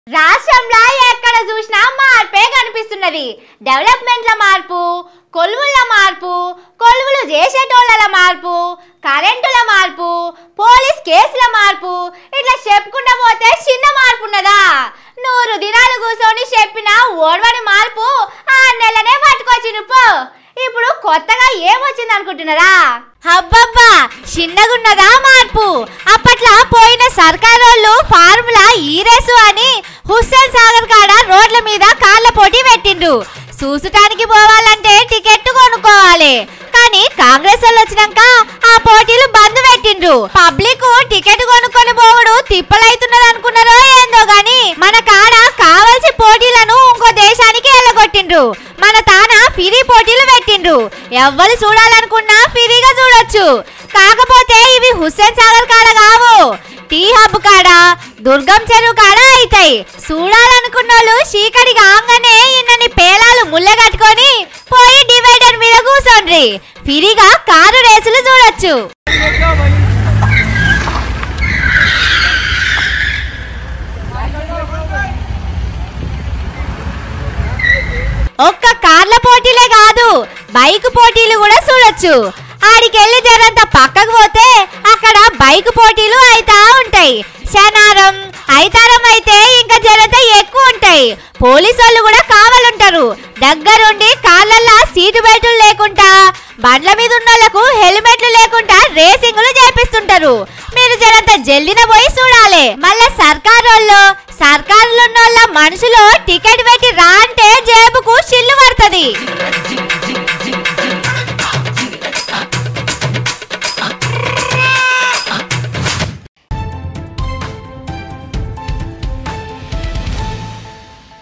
రాష్ట్రంలో ఎక్కడ చూసినా మార్పే కనిపిస్తున్నది డెవలప్మెంట్ల మార్పు కొలువుల మార్పు కొలువులు చేసేటోళ్ళ మార్పు కరెంటుల మార్పు పోలీస్ కేసుల మార్పు ఇట్లా చెప్పుకుంటా పోతే చిన్న మార్పు ఉన్నదా నూరు దినాలు కూర్చొని చెప్పిన ఓడవని మార్పు ఆ నెలనే పట్టుకొచ్చిండ్రు పో ఇప్పుడు కొత్తగా ఏమొచ్చింది అనుకుంటున్నారా అబ్బబ్బా చిన్నగున్నదా మార్పు అప్పట్లో పోయిన సర్కారోళ్ళు ఫార్ములా ఈరేసు అని హుస్సేన్ సాగర్ కాడ రోడ్ల మీద కార్ల పోటీ పెట్టిండ్రు చూసటానికి పోవాలంటే టికెట్ కొనుక్కోవాలి కానీ కాంగ్రెస్ వాళ్ళు వచ్చినాక ఆ పోటీలు బంద్ పెట్టిండ్రు పబ్లిక్ టికెట్ కొనుక్కొని పోవుడు తిప్పలైతున్నది అనుకున్నారో ఏందో గాని మన కాడ కావలసి పోటీలను ఇంకో దేశానికి వెళ్ళగొట్టిండ్రు మన తాన ఫ్రీ పోటీలు పెట్టిండ్రు ఎవ్వరు చూడాలనుకున్నా ఫ్రీగా చూడొచ్చు కాకపోతే ఇవి హుస్సేన్ సాగర్ కాడ కావు టీ హబ్ కాడ దుర్గం చెరువు కాడ అవుతాయి చూడాలనుకున్నోళ్ళు చీకటి కాగానే ఇన్నని పేలాలు ముళ్ళగట్టుకొని పోయి డివైడర్ మీద కూర్చోండ్రి ఫ్రీగా కారు రేసులు చూడొచ్చు ఒక్క కార్ల పోటీలే కాదు బైక్ పోటీలు కూడా చూడొచ్చు ఆడికెళ్ళి జరంత పక్కకు పోతే అక్కడ బైక్ పోటీలు అయితా ఉంటాయి శనారం ఐతారం అయితే ఇంకా జరంత ఎక్కువ ఉంటాయి పోలీసు వాళ్ళు కూడా కావాలంటారు దగ్గరుండి కార్లల్లా సీటు బెల్టులు లేకుండా బండ్ల మీద ఉన్నోళ్లకు హెల్మెట్లు లేకుండా రేసింగులు చేపిస్తుంటారు మీరు జరంత జల్దిన పోయి చూడాలి మళ్ళా సర్కారోళ్ళు సర్కారులున్నోళ్ళ మనుషులు టికెట్ పెట్టి రా అంటే జేబుకు చిల్లు పడుతుంది